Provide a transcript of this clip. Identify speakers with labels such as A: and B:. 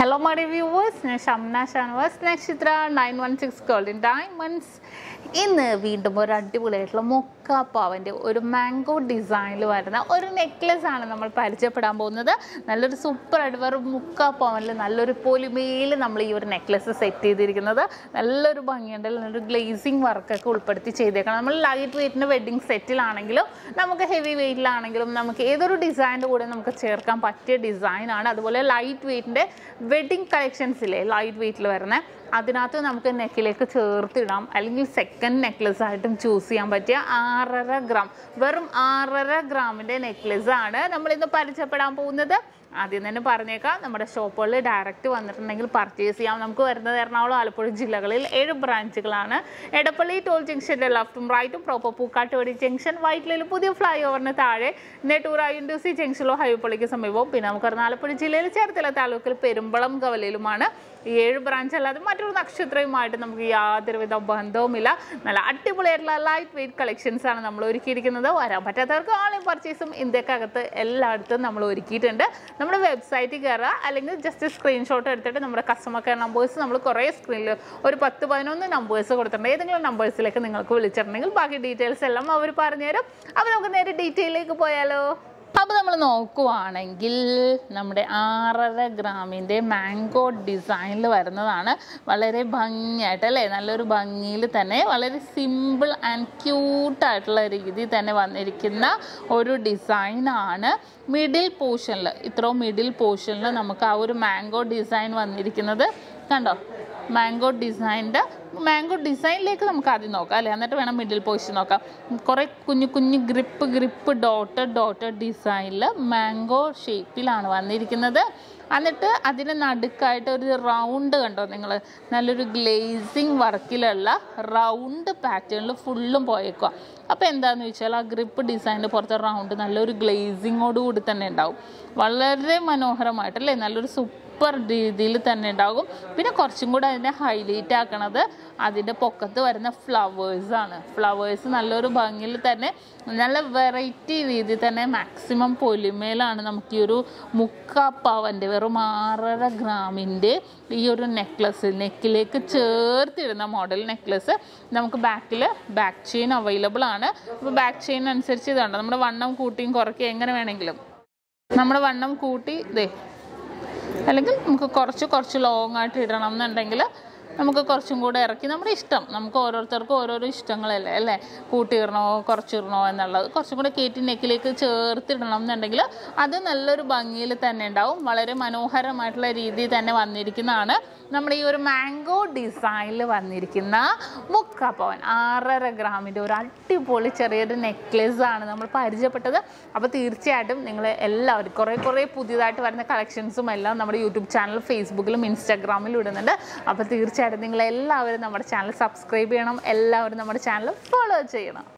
A: hello my viewers ഞാൻ Shamna Shanavas Nakshatra nine one six golden diamonds ഇന്ന് വീണ്ടും ഒരു അടിപൊളിയായിട്ടുള്ള മൊക്കാപ്പാവൻ്റെ ഒരു മാംഗോ ഡിസൈനിൽ വരുന്ന ഒരു നെക്ലസ് ആണ് നമ്മൾ പരിചയപ്പെടാൻ പോകുന്നത് നല്ലൊരു സൂപ്പർ ആയിട്ട് വെറും മുക്കാപ്പാവനിൽ നല്ലൊരു പൊലിമയിൽ നമ്മൾ ഈ ഒരു നെക്ലസ് സെറ്റ് ചെയ്തിരിക്കുന്നത് നല്ലൊരു ഭംഗിയുണ്ട് നല്ലൊരു ഗ്ലേസിങ് വർക്കൊക്കെ ഉൾപ്പെടുത്തി ചെയ്തേക്കണം നമ്മൾ ലൈറ്റ് വെയ്റ്റിൻ്റെ വെഡ്ഡിങ് സെറ്റിലാണെങ്കിലും നമുക്ക് ഹെവി വെയ്റ്റിലാണെങ്കിലും നമുക്ക് ഏതൊരു ഡിസൈനിൻ്റെ കൂടെ നമുക്ക് ചേർക്കാൻ പറ്റിയ ഡിസൈനാണ് അതുപോലെ ലൈറ്റ് വെയ്റ്റിൻ്റെ വെഡ്ഡിങ് കളക്ഷൻസിലെ ലൈറ്റ് വെയ്റ്റിൽ വരുന്ന അതിനകത്ത് നമുക്ക് നെക്കിലേക്ക് ചേർത്തിടാം അല്ലെങ്കിൽ സെക്കൻഡ് നെക്ലസ് ആയിട്ടും ചൂസ് ചെയ്യാൻ പറ്റിയ ആറര ഗ്രാം വെറും ആറര ഗ്രാമിൻ്റെ നെക്ലസ് ആണ് നമ്മളിന്ന് പരിചയപ്പെടാൻ പോകുന്നത് ആദ്യം തന്നെ പറഞ്ഞേക്കാം നമ്മുടെ ഷോപ്പുകളിൽ ഡയറക്റ്റ് വന്നിട്ടുണ്ടെങ്കിൽ പർച്ചേസ് ചെയ്യാം നമുക്ക് വരുന്നത് എറണാകുളം ആലപ്പുഴ ജില്ലകളിൽ ഏഴ് ബ്രാഞ്ചുകളാണ് എടപ്പള്ളി ടോൾ ജംഗ്ഷൻ്റെ ലെഫ്റ്റും റൈറ്റും പ്രോപ്പർ പൂക്കാട്ടുപടി ജംഗ്ഷൻ വൈറ്റിലിൽ പുതിയ ഫ്ലൈ ഓവറിന് താഴെ നെട്ടൂർ ഐ എൻ സി ജംഗ്ഷനിലോ ഹൈവേപ്പള്ളിക്ക് സമീപവും പിന്നെ നമുക്ക് വരുന്ന ആലപ്പുഴ ജില്ലയിൽ ചേർത്തല താലൂക്കിൽ പെരുമ്പളം കവലയിലുമാണ് ഈ ഏഴ് ബ്രാഞ്ച് അല്ലാതെ മറ്റൊരു നക്ഷത്രവുമായിട്ട് നമുക്ക് യാതൊരുവിധ ബന്ധവുമില്ല നല്ല അടിപൊളിയായിട്ടുള്ള ലൈറ്റ് വെയിറ്റ് കളക്ഷൻസ് ആണ് നമ്മൾ ഒരുക്കിയിരിക്കുന്നത് വരാൻ പറ്റാത്തവർക്ക് ഓൺലൈൻ പർച്ചേസും ഇന്ത്യക്കകത്ത് എല്ലായിടത്തും നമ്മൾ ഒരുക്കിയിട്ടുണ്ട് നമ്മുടെ വെബ്സൈറ്റിൽ കയറുക അല്ലെങ്കിൽ ജസ്റ്റ് സ്ക്രീൻഷോട്ട് എടുത്തിട്ട് നമ്മുടെ കസ്റ്റമർ കെയർ നമ്പേഴ്സ് നമ്മൾ കുറേ സ്ക്രീനിൽ ഒരു പത്ത് പതിനൊന്ന് നമ്പേഴ്സ് കൊടുത്തിട്ടുണ്ട് ഏതെങ്കിലും നമ്പേഴ്സിലേക്ക് നിങ്ങൾക്ക് വിളിച്ചിട്ടുണ്ടെങ്കിൽ ബാക്കി ഡീറ്റെയിൽസ് എല്ലാം അവർ പറഞ്ഞുതരും അപ്പോൾ നമുക്ക് നേരെ ഡീറ്റെയിലേക്ക് പോയാലോ അപ്പോൾ നമ്മൾ നോക്കുവാണെങ്കിൽ നമ്മുടെ ആറര ഗ്രാമിൻ്റെ മാംഗോ ഡിസൈനിൽ വരുന്നതാണ് വളരെ ഭംഗിയായിട്ട് അല്ലേ നല്ലൊരു ഭംഗിയിൽ തന്നെ വളരെ സിമ്പിൾ ആൻഡ് ക്യൂട്ടായിട്ടുള്ള രീതിയിൽ തന്നെ വന്നിരിക്കുന്ന ഒരു ഡിസൈനാണ് മിഡിൽ പോർഷനിൽ ഇത്രയും മിഡിൽ പോർഷനിൽ നമുക്ക് ആ ഒരു മാംഗോ ഡിസൈൻ വന്നിരിക്കുന്നത് കണ്ടോ മാംഗോ ഡിസൈൻ്റെ മാംഗോ ഡിസൈനിലേക്ക് നമുക്ക് ആദ്യം നോക്കാം അല്ലേ എന്നിട്ട് വേണം മിഡിൽ പോർഷൻ നോക്കാം കുറേ കുഞ്ഞു കുഞ്ഞു ഗ്രിപ്പ് ഗ്രിപ്പ് ഡോട്ടഡ് ഡോട്ടഡ് ഡിസൈനിൽ മാംഗോ ഷേപ്പിലാണ് വന്നിരിക്കുന്നത് എന്നിട്ട് അതിന് നടുക്കായിട്ട് ഒരു റൗണ്ട് കണ്ടോ നിങ്ങൾ നല്ലൊരു ഗ്ലേസിങ് വർക്കിലുള്ള റൗണ്ട് പാറ്റേണിൽ ഫുള്ളും പോയേക്കുക അപ്പോൾ എന്താണെന്ന് വെച്ചാൽ ആ ഗ്രിപ്പ് ഡിസൈനിൻ്റെ പുറത്തെ റൗണ്ട് നല്ലൊരു ഗ്ലേസിങ്ങോട് കൂടി തന്നെ ഉണ്ടാവും വളരെ മനോഹരമായിട്ടല്ലേ നല്ലൊരു സൂപ്പർ രീതിയിൽ തന്നെ ഉണ്ടാകും പിന്നെ കുറച്ചും കൂടെ അതിനെ ഹൈലൈറ്റ് ആക്കണത് അതിൻ്റെ പൊക്കത്ത് വരുന്ന ഫ്ലവേഴ്സാണ് ഫ്ലവേഴ്സ് നല്ലൊരു ഭംഗിയിൽ തന്നെ നല്ല വെറൈറ്റി രീതിയിൽ തന്നെ മാക്സിമം പൊലിമയിലാണ് നമുക്ക് ഈ ഒരു മുക്കാപ്പവൻ്റെ വെറും ആറര ഗ്രാമിൻ്റെ ഈ ഒരു നെക്ലസ് നെക്കിലേക്ക് ചേർത്തിടുന്ന മോഡൽ നെക്ലസ് നമുക്ക് ബാക്കിൽ ബാക്ക് ചെയിൻ അവൈലബിൾ ആണ് അപ്പോൾ ബാക്ക് ചെയിൻ അനുസരിച്ച് ഇതുണ്ട് നമ്മുടെ വണ്ണം കൂട്ടിയും കുറയ്ക്കുകയും എങ്ങനെ വേണമെങ്കിലും നമ്മുടെ വണ്ണം കൂട്ടി ഇതേ അല്ലെങ്കിൽ നമുക്ക് കുറച്ച് കുറച്ച് ലോങ് ആയിട്ട് ഇടണം എന്നുണ്ടെങ്കിൽ നമുക്ക് കുറച്ചും കൂടെ ഇറക്കി നമ്മുടെ ഇഷ്ടം നമുക്ക് ഓരോരുത്തർക്കും ഓരോരോ ഇഷ്ടങ്ങളല്ലേ അല്ലേ കൂട്ടിയിടണോ കുറച്ചിടണോ എന്നുള്ളത് കുറച്ചും കൂടെ കയറ്റി നെക്കിലേക്ക് ചേർത്തിടണം എന്നുണ്ടെങ്കിൽ അത് നല്ലൊരു ഭംഗിയിൽ തന്നെ ഉണ്ടാവും വളരെ മനോഹരമായിട്ടുള്ള രീതിയിൽ തന്നെ വന്നിരിക്കുന്നതാണ് നമ്മുടെ ഈ ഒരു മാംഗോ ഡിസൈനിൽ വന്നിരിക്കുന്ന മുക്കാപ്പവൻ ആറര ഗ്രാമിൻ്റെ ഒരു അടിപൊളി ചെറിയൊരു നെക്ലെസ് ആണ് നമ്മൾ പരിചയപ്പെട്ടത് അപ്പോൾ തീർച്ചയായിട്ടും നിങ്ങൾ എല്ലാവരും കുറേ കുറേ പുതിയതായിട്ട് വരുന്ന കളക്ഷൻസും എല്ലാം നമ്മുടെ യൂട്യൂബ് ചാനൽ ഫേസ്ബുക്കിലും ഇൻസ്റ്റാഗ്രാമിലും ഇടുന്നുണ്ട് അപ്പോൾ തീർച്ചയായിട്ടും നിങ്ങൾ എല്ലാവരും നമ്മുടെ ചാനൽ സബ്സ്ക്രൈബ് ചെയ്യണം എല്ലാവരും നമ്മുടെ ചാനൽ ഫോളോ ചെയ്യണം